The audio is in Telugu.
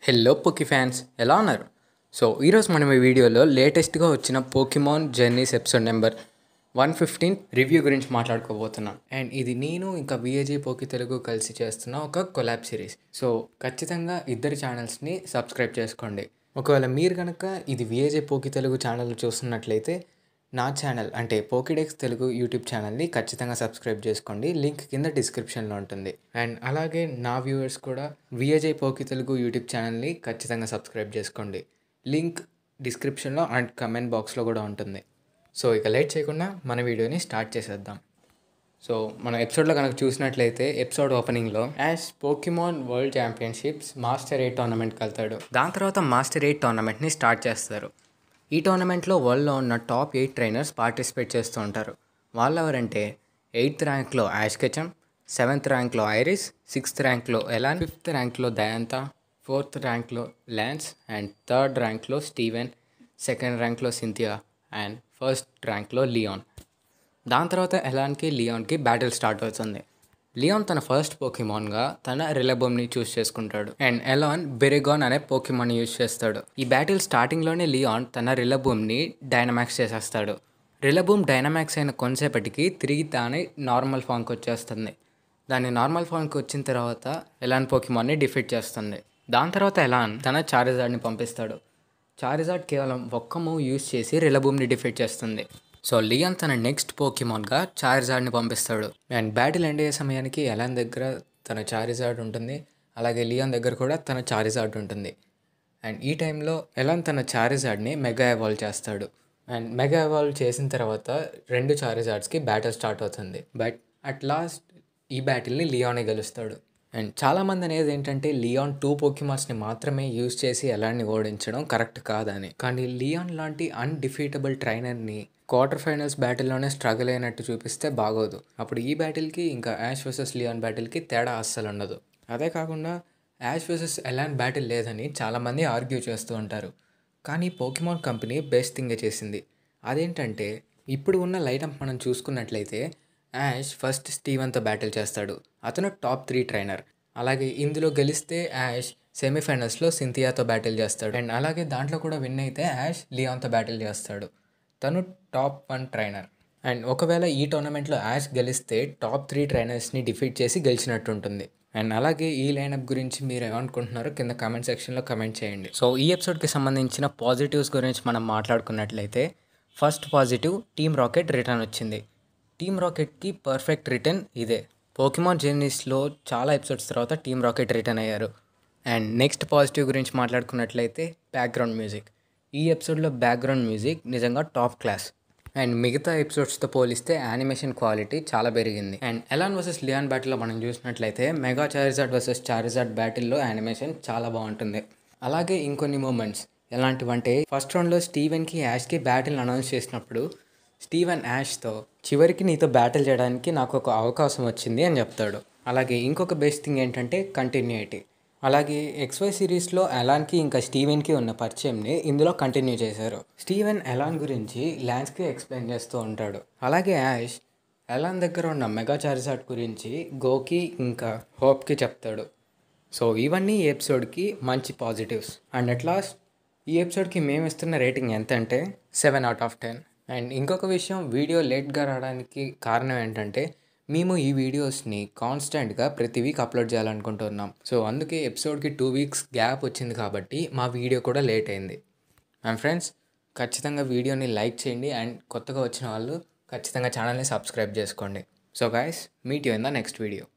హెల్లో పోకీ ఫ్యాన్స్ ఎలా ఉన్నారు సో ఈరోజు మనం ఈ వీడియోలో లేటెస్ట్గా వచ్చిన Pokemon Journeys episode number one fifteen review గురించి మాట్లాడుకోబోతున్నాం అండ్ ఇది నేను ఇంకా విఏజీ పోకి తెలుగు కలిసి చేస్తున్న ఒక కొలాబ్ సిరీస్ సో ఖచ్చితంగా ఇద్దరి ఛానల్స్ని సబ్స్క్రైబ్ చేసుకోండి ఒకవేళ మీరు కనుక ఇది విఏజే పోకి తెలుగు ఛానల్ చూస్తున్నట్లయితే నా ఛానల్ అంటే పోకిడెక్స్ తెలుగు యూట్యూబ్ ఛానల్ని ఖచ్చితంగా సబ్స్క్రైబ్ చేసుకోండి లింక్ కింద డిస్క్రిప్షన్లో ఉంటుంది అండ్ అలాగే నా వ్యూవర్స్ కూడా విఏజే పోకి తెలుగు యూట్యూబ్ ఛానల్ని ఖచ్చితంగా సబ్స్క్రైబ్ చేసుకోండి లింక్ డిస్క్రిప్షన్లో అండ్ కమెంట్ బాక్స్లో కూడా ఉంటుంది సో ఇక లేట్ చేయకుండా మన వీడియోని స్టార్ట్ చేసేద్దాం సో మన ఎపిసోడ్లో కనుక చూసినట్లయితే ఎపిసోడ్ ఓపెనింగ్లో Ash Pokemon World Championships Master Eight టోర్నమెంట్కి వెళ్తాడు దాని తర్వాత మాస్టర్ ఎయిట్ టోర్నమెంట్ని స్టార్ట్ చేస్తారు ఈ టోర్నమెంట్లో వరల్డ్లో ఉన్న టాప్ ఎయిట్ ట్రైనర్స్ పార్టిసిపేట్ చేస్తూ ఉంటారు వాళ్ళు ఎవరంటే ఎయిత్ ర్యాంక్లో యాష్ కెచమ్ సెవెంత్ ర్యాంక్లో ఐరిస్ సిక్స్త్ ర్యాంక్లో ఎలాన్ ఫిఫ్త్ ర్యాంక్లో దయాంత ఫోర్త్ ర్యాంక్లో ల్యాన్స్ అండ్ థర్డ్ ర్యాంక్లో స్టీవెన్ సెకండ్ ర్యాంక్లో సింథియా అండ్ ఫస్ట్ ర్యాంక్లో లియాన్ దాని తర్వాత ఎలాన్కి లియాన్కి బ్యాటిల్ స్టార్ట్ అవుతుంది లియాన్ తన ఫస్ట్ పోకిమాన్గా తన రిలబోమ్ని చూస్ చేసుకుంటాడు అండ్ ఎలాన్ బెరెగాన్ అనే పోకిమాన్ యూజ్ చేస్తాడు ఈ బ్యాటిల్ స్టార్టింగ్లోనే లియాన్ తన రిలబూమ్ని డైనమాక్స్ చేసేస్తాడు రిలబూమ్ డైనమాక్స్ అయిన కొంతసేపటికి తిరిగి తానే నార్మల్ ఫామ్కి వచ్చేస్తుంది దాని నార్మల్ ఫామ్కి వచ్చిన తర్వాత ఎలాన్ పోకిమాన్ని డిఫీట్ చేస్తుంది దాని తర్వాత ఎలాన్ తన చారిజాడ్ని పంపిస్తాడు చారిజాడ్ కేవలం ఒక్క మూవ్ యూజ్ చేసి రిలబూమ్ని డిఫీట్ చేస్తుంది సో లియాన్ తన నెక్స్ట్ పోకిమాన్గా చారిజాడ్ని పంపిస్తాడు అండ్ బ్యాటిల్ ఎండ్ అయ్యే సమయానికి ఎలాన్ దగ్గర తన చారిజాడ్ ఉంటుంది అలాగే లియాన్ దగ్గర కూడా తన చారిజాడ్ ఉంటుంది అండ్ ఈ టైంలో ఎలాన్ తన చారిజాడ్ని మెగా ఎవాల్వ్ చేస్తాడు అండ్ మెగా ఎవాల్వ్ చేసిన తర్వాత రెండు చారిజాడ్స్కి బ్యాటిల్ స్టార్ట్ అవుతుంది బట్ అట్ లాస్ట్ ఈ బ్యాటిల్ని లియానే గెలుస్తాడు అండ్ చాలామంది అనేది ఏంటంటే లియాన్ టూ పోకిమాన్స్ని మాత్రమే యూజ్ చేసి ఎలాన్ని ఓడించడం కరెక్ట్ కాదని కానీ లియాన్ లాంటి అన్డిఫీటబుల్ ట్రైనర్ని క్వార్టర్ ఫైనల్స్ బ్యాటిల్లోనే స్ట్రగుల్ అయినట్టు చూపిస్తే బాగోదు అప్పుడు ఈ బ్యాటిల్కి ఇంకా యాష్ వర్సెస్ లియాన్ బ్యాటిల్కి తేడా అస్సలు ఉండదు అదే కాకుండా యాష్ వర్సెస్ ఎలాన్ బ్యాటిల్ లేదని చాలామంది ఆర్గ్యూ చేస్తూ ఉంటారు కానీ పోకిమాన్ కంపెనీ బెస్ట్ థింగ్ చేసింది అదేంటంటే ఇప్పుడు ఉన్న లైటప్ మనం చూసుకున్నట్లయితే యాష్ ఫస్ట్ స్టీవెన్తో బ్యాటిల్ చేస్తాడు అతను టాప్ త్రీ ట్రైనర్ అలాగే ఇందులో గెలిస్తే యాష్ సెమీఫైనల్స్లో సింథియాతో బ్యాటిల్ చేస్తాడు అండ్ అలాగే దాంట్లో కూడా విన్ అయితే యాష్ లియాన్తో బ్యాటిల్ చేస్తాడు తను టాప్ వన్ ట్రైనర్ అండ్ ఒకవేళ ఈ టోర్నమెంట్లో యాష్ గెలిస్తే టాప్ త్రీ ట్రైనర్స్ని డిఫీట్ చేసి గెలిచినట్టు ఉంటుంది అండ్ అలాగే ఈ లైనప్ గురించి మీరు ఏమనుకుంటున్నారో కింద కామెంట్ సెక్షన్లో కమెంట్ చేయండి సో ఈ ఎపిసోడ్కి సంబంధించిన పాజిటివ్స్ గురించి మనం మాట్లాడుకున్నట్లయితే first positive team rocket return వచ్చింది టీమ్ రాకెట్కి పర్ఫెక్ట్ రిటర్న్ ఇదే పోకిమాన్ జర్నీస్లో చాలా ఎపిసోడ్స్ తర్వాత టీమ్ రాకెట్ రిటర్న్ అయ్యారు అండ్ నెక్స్ట్ పాజిటివ్ గురించి మాట్లాడుకున్నట్లయితే బ్యాక్గ్రౌండ్ మ్యూజిక్ ఈ ఎపిసోడ్లో బ్యాక్గ్రౌండ్ మ్యూజిక్ నిజంగా టాప్ క్లాస్ అండ్ మిగతా ఎపిసోడ్స్తో పోలిస్తే యానిమేషన్ క్వాలిటీ చాలా పెరిగింది అండ్ ఎలాన్ వర్సెస్ లియాన్ బ్యాటిల్లో మనం చూసినట్లయితే మెగా చారిజాడ్ వర్సెస్ చారిజాడ్ బ్యాటిల్లో యానిమేషన్ చాలా బాగుంటుంది అలాగే ఇంకొన్ని మూమెంట్స్ ఎలాంటివంటే ఫస్ట్ రౌండ్లో స్టీవెన్కి యాష్కి బ్యాటిల్ అనౌన్స్ చేసినప్పుడు స్టీవెన్ యాష్తో చివరికి నీతో బ్యాటిల్ చేయడానికి నాకు ఒక అవకాశం వచ్చింది అని చెప్తాడు అలాగే ఇంకొక బెస్ట్ థింగ్ ఏంటంటే కంటిన్యూటీ అలాగే ఎక్స్వై సిరీస్లో ఎలాన్కి ఇంకా స్టీవెన్కి ఉన్న పరిచయంని ఇందులో కంటిన్యూ చేశారు స్టీవెన్ ఎలాన్ గురించి ల్యాన్స్కి ఎక్స్ప్లెయిన్ చేస్తూ ఉంటాడు అలాగే యాష్ ఎలాన్ దగ్గర ఉన్న మెగా చార్జాట్ గురించి గోకి ఇంకా హోప్కి చెప్తాడు సో ఇవన్నీ ఈ ఎపిసోడ్కి మంచి పాజిటివ్స్ అండ్ అట్ లాస్ట్ ఈ ఎపిసోడ్కి మేము ఇస్తున్న రేటింగ్ ఎంత అంటే seven out of ten and ఇంకొక విషయం వీడియో లేట్గా రావడానికి కారణం ఏంటంటే మేము ఈ వీడియోస్ని కాన్స్టెంట్గా ప్రతి వీక్ అప్లోడ్ చేయాలనుకుంటున్నాం సో అందుకే ఎపిసోడ్కి టూ వీక్స్ గ్యాప్ వచ్చింది కాబట్టి మా వీడియో కూడా లేట్ అయింది అండ్ ఫ్రెండ్స్ ఖచ్చితంగా వీడియోని లైక్ చేయండి అండ్ కొత్తగా వచ్చిన వాళ్ళు ఖచ్చితంగా ఛానల్ని సబ్స్క్రైబ్ చేసుకోండి so guys meet you in the next video